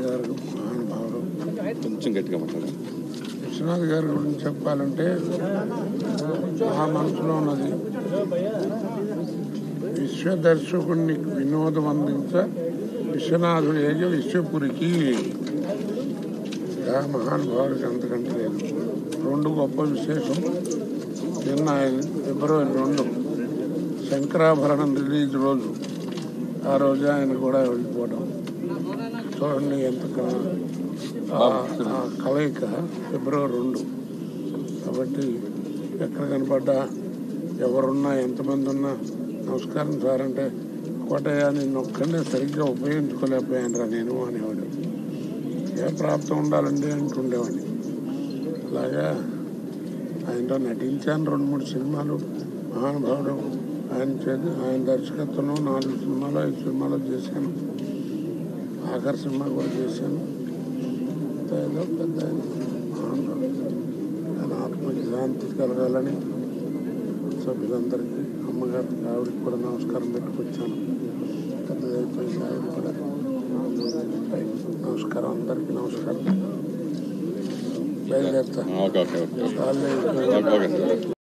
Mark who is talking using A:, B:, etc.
A: గారు మహానుభావుడు
B: కొంచెం గట్టిగా మాట్లాడారు
A: విశ్వనాథ్ గారి గురించి చెప్పాలంటే నా మనసులో ఉన్నది విశ్వదర్శకుడిని వినోదం అందించ విశ్వనాథుడు ఏగ విశ్వపురికి ఆ మహానుభావుడికి అంతకంటే లేదు రెండు గొప్ప విశేషం నిన్న ఆయన ఫిబ్రవరి రెండు శంకరాభరణం రిలీజ్ రోజు ఆ రోజు ఆయన కూడా వెళ్ళిపోవడం చూడండి ఎంత క- ఆ- ఆ కలయిక ఫిబ్రవరి రెండు కాబట్టి ఎక్కడ కనపడ్డా ఎవరున్నా ఎంతమంది ఉన్నా నమస్కారం సార్ అంటే కోటయ్య నిన్ను ఒక్కడనే సరిగ్గా ఉపయోగించుకోలేకపోయాను రా నేను అనేవాడు ఏ ప్రాప్తం ఉండాలండి అంటుండేవాడిని అలాగా ఆయనతో నటించాను రెండు మూడు సినిమాలు మహానుభావుడు ఆయన చేతి ఆయన దర్శకత్వంలో నాలుగు సినిమాలు ఐదు సినిమాలు చేశాను ఆఖరి సినిమా కూడా చేశాను ఏదో పెద్ద ఆయన మహానుభావుడు. ఆయన ఆత్మకి శాంతి కలగాలని సభ్యులందరికీ అమ్మగారు ఆవిడకి కూడా నమస్కారం పెట్టుకొచ్చాను పెద్దదైపోయింది ఆవిడ కూడా నమస్కారం అందరికీ నమస్కారం బయలుదేరుతా
B: ఓకే ఓకే ఓకే
A: వాళ్ళు
B: ఓకే ఓకే